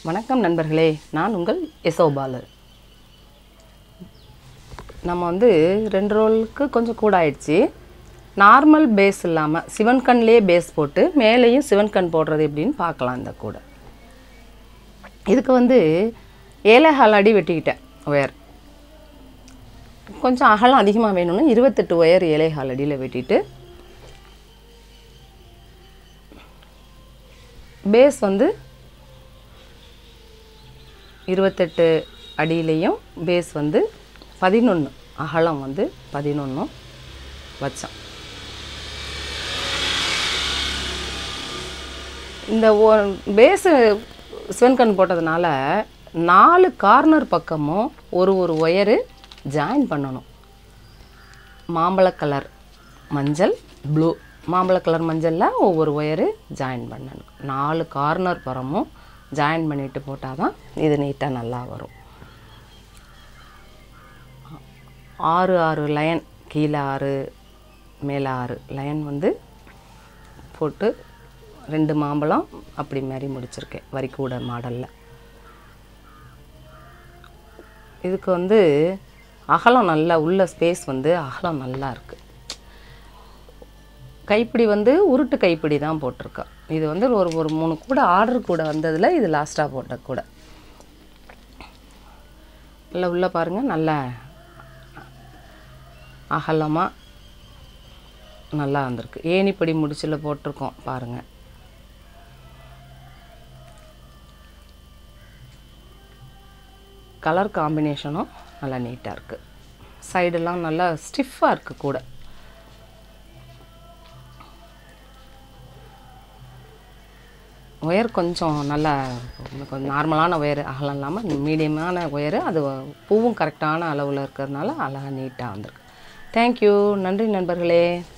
வணக்கம் நண்பர்களே நான் உங்கள் யசோபாலு நம்ம வந்து ரெண்டு ரோலுக்கு கொஞ்சம் கூட ஆயிடுச்சு நார்மல் பேஸ் இல்லாமல் சிவன் கண்லேயே பேஸ் போட்டு மேலேயும் சிவன் கண் போடுறது எப்படின்னு பார்க்கலாம் இந்த கூடை இதுக்கு வந்து ஏழைகால் அடி வெட்டிக்கிட்டேன் ஒயர் கொஞ்சம் அகலம் அதிகமாக வேணும்னா இருபத்தெட்டு ஒயர் ஏழைகால் அடியில் வெட்டிட்டு பேஸ் வந்து இருபத்தெட்டு அடியிலையும் பேஸ் வந்து பதினொன்று அகலம் வந்து பதினொன்றும் வச்சோம் இந்த பேஸு சிவன்கண் போட்டதுனால நாலு கார்னர் பக்கமும் ஒரு ஒரு ஒயரு ஜாயின் பண்ணணும் மாம்பழ கலர் மஞ்சள் ப்ளூ மாம்பழ கலர் மஞ்சளில் ஒவ்வொரு ஒயரு ஜாயின் பண்ணணும் நாலு கார்னர் புறமும் ஜாயின் பண்ணிட்டு போட்டால் தான் இது நீட்டாக நல்லா வரும் ஆறு ஆறு லைன் கீழே ஆறு மேலே ஆறு லைன் வந்து போட்டு ரெண்டு மாம்பழம் அப்படி மாதிரி முடிச்சிருக்கேன் வரிக்கூட மாடலில் இதுக்கு வந்து அகலம் நல்லா உள்ள ஸ்பேஸ் வந்து அகலம் நல்லா இருக்குது கைப்பிடி வந்து உருட்டு கைப்பிடி தான் போட்டிருக்கேன் இது வந்து ஒரு ஒரு மூணு கூட ஆர்டர் கூட வந்ததில் இது லாஸ்ட்டாக போட்ட கூட நல்லா உள்ளே பாருங்கள் நல்லா அகலமாக நல்லா வந்திருக்கு ஏணிப்படி முடிச்சில் போட்டிருக்கோம் பாருங்கள் கலர் காம்பினேஷனும் நல்லா நீட்டாக இருக்குது சைடெல்லாம் நல்லா ஸ்டிஃபாக இருக்குது கூட ஒயர் கொஞ்சம் நல்லா கொஞ்சம் நார்மலான ஒயர் அகலம் இல்லாமல் மீடியமான ஒயரு அது பூவும் கரெக்டான அளவில் இருக்கிறதுனால அழகாக நீட்டாக வந்திருக்கு தேங்க்யூ நன்றி நண்பர்களே